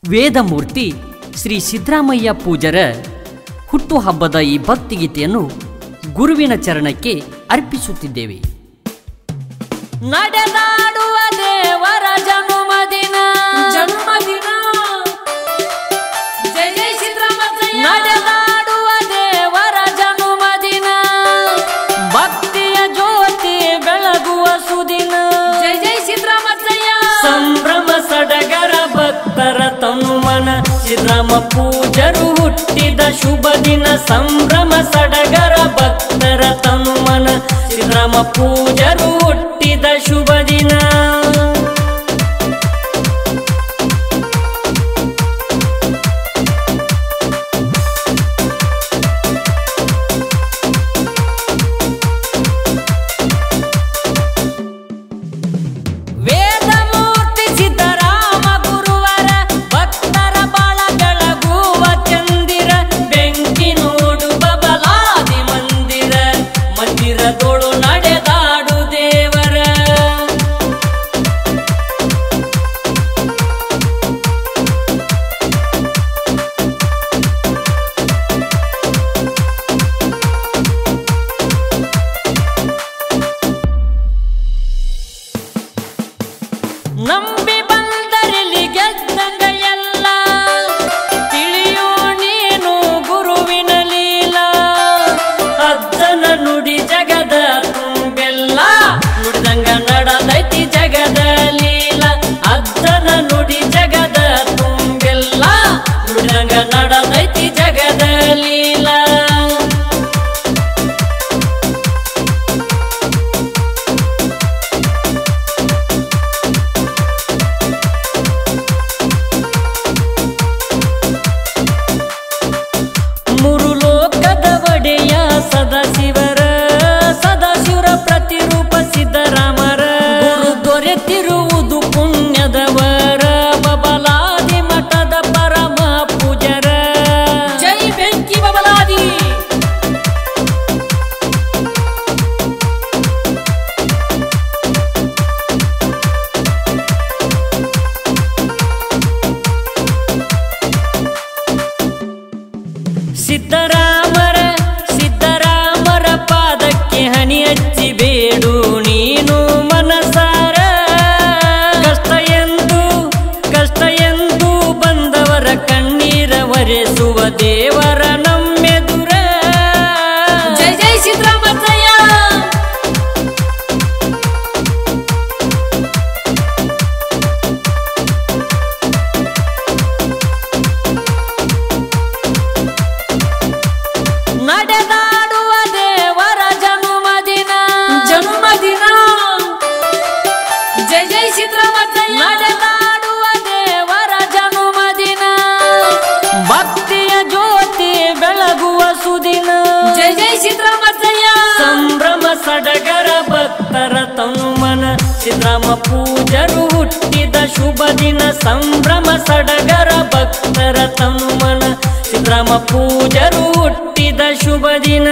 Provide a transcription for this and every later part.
ವೇದಮೂರ್ತಿ ಶ್ರೀ ಸಿದ್ದರಾಮಯ್ಯ ಪೂಜರ ಹುಟ್ಟುಹಬ್ಬದ ಈ ಭಕ್ತಿಗೀತೆಯನ್ನು ಗುರುವಿನ ಚರಣಕ್ಕೆ ಅರ್ಪಿಸುತ್ತಿದ್ದೇವೆ ನಡೆದಾಡುವ ದೇವರ ಜನುಮದಿನ ಜನ್ಮದಿನ ಜೈ ಜೈ ಸಿದ್ದರಾಮಯ್ಯ ನಡೆದಾಡುವ ದೇವರ ಜನುಮದಿನ ಭಕ್ತಿಯ ಜ್ಯೋತಿ ಬೆಳಗುವ ಸುದಿನ ಜೈ ಜೈ ಸಿದ್ದರಾಮಯ್ಯ ಸಂಭ್ರಮ ಸಡಗರ ಭಕ್ತರ ತನುಮನ ಶ್ರೀರಾಮ ಪೂಜರು ಹುಟ್ಟಿದ ಶುಭ ದಿನ ಸಂಭ್ರಮ ಸಡಗರ ಭಕ್ತರ ತನುಮನ ಶ್ರೀರಾಮ ಪೂಜರು ಹುಟ್ಟಿದ ಶುಭ ದಿನ ವೇದಮೂರ್ತಿ ಸಿದ್ದರಾಮ ಗುರುವರ ಭಕ್ತರ ಬಾಳ ಬೆಳಗುವ ಚಂದಿರ ಬೆಂಕಿ ನೋಡು ಬಬಲಾದಿ ಮಂದಿರ ಮಂದಿರದೊಳು ನಡೆದಾಡು ದೇವರ ನಂಬಿ ಬಂದರಿಲಿ ಗೆದ್ದಂಗ ಎಲ್ಲ ತಿಳಿಯೋ ನೀನು ಗುರುವಿನ ಲೀಲ ಅಜ್ಜನ ನುಡಿ ಜಗದ ತುಂಬೆಲ್ಲ ನುಡಿದಂಗ ನಡೆದೈತಿ ಜಗದ ಲೀಲ ಅಜ್ಜನ ನುಡಿ ಜಗದ ತುಂಬೆಲ್ಲ ನುಡಿದಂಗ ನಡೆದೈತಿ ಜಗದ ಲೀಲ ಮೂರು ಲೋಕದ ಒಡೆಯ ಸದಾಶಿವರ ಸದಾಶಿವರ ಪ್ರತಿರೂಪ ಸಿದ್ದರಾಮರ ಗುರು ದೊರೆತಿರುವುದು ಪುಣ್ಯದವರ ಬಬಲಾದಿ ಮಠದ ಪರಮ ಪೂಜರ ಜೈ ಬೆಂಕಿ ಬಬಲಾದಿ ಸಿದ್ದರಾಮರ ಸಿದ್ದರಾಮರ ಪಾದಕ್ಕೆ ಹನಿ ಹಚ್ಚಿ ಬೇಡು ನೀನು ಮನಸಾರ ಕಷ್ಟ ಎಂದು ಕಷ್ಟ ಎಂದು ಬಂದವರ ಕಣ್ಣೀರ ಒರೆಸುವ ದೇವರ ನಮ್ಮೆದುರ ಜೈ ಜೈ ಸಿದ್ದರಾಮಯ್ಯ ನಡೆದಾಡುವ ದೇವರ ಜನುಮದಿನ ಜನ್ಮದಿನ ಜೈ ಜೈ ಸಿದ್ದರಾಮಯ್ಯ ನಡೆದಾಡುವ ದೇವರ ಜನುಮದಿನ ಭಕ್ತಿಯ ಜ್ಯೋತಿ ಬೆಳಗುವ ಸುದಿನ ಜೈ ಜೈ ಸಿದ್ದರಾಮಯ್ಯ ಸಂಭ್ರಮ ಸಡಗರ ಭಕ್ತರ ತನುಮನ ಸಿದ್ದರಾಮ ಪೂಜರು ಹುಟ್ಟಿದ ಶುಭ ದಿನ ಸಂಭ್ರಮ ಸಡಗರ ಭಕ್ತರ ತನುಮನ ಸಿದ್ದರಾಮ ಪೂಜರು ಹುಟ್ಟಿದ ಶುಭ ದಿನ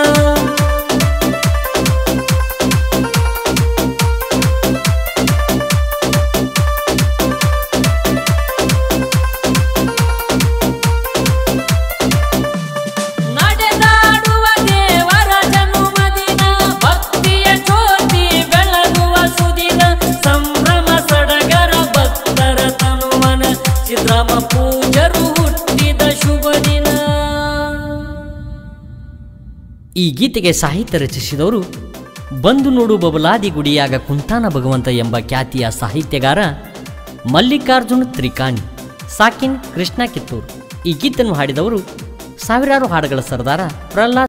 ನಡೆದಾಡುವ ದೇವರ ಜನುಮದಿನ ಭಕ್ತಿಯ ಜ್ಯೋತಿ ಬೆಳಗುವ ಸುದಿನ ಸಂಭ್ರಮ ಸಡಗರ ಭಕ್ತರ ತನುಮನ ಸಿದ್ದರಾಮ ಪೂಜರು ಹುಟ್ಟಿದ ಶುಭ ದಿನ ಈ ಗೀತೆಗೆ ಸಾಹಿತ್ಯ ರಚಿಸಿದವರು ಬಂದು ನೋಡು ಬಬಲಾದಿ ಗುಡಿಯಾಗ ಕುಂತಾನ ಭಗವಂತ ಎಂಬ ಖ್ಯಾತಿಯ ಸಾಹಿತ್ಯಗಾರ ಮಲ್ಲಿಕಾರ್ಜುನ್ ತ್ರಿಕಾಣಿ ಸಾಕಿನ್ ಕೃಷ್ಣ ಕಿತ್ತೂರು ಈ ಗೀತೆಯನ್ನು ಹಾಡಿದವರು ಸಾವಿರಾರು ಹಾಡುಗಳ ಸರ್ದಾರ ಪ್ರಹ್ಲಾದ್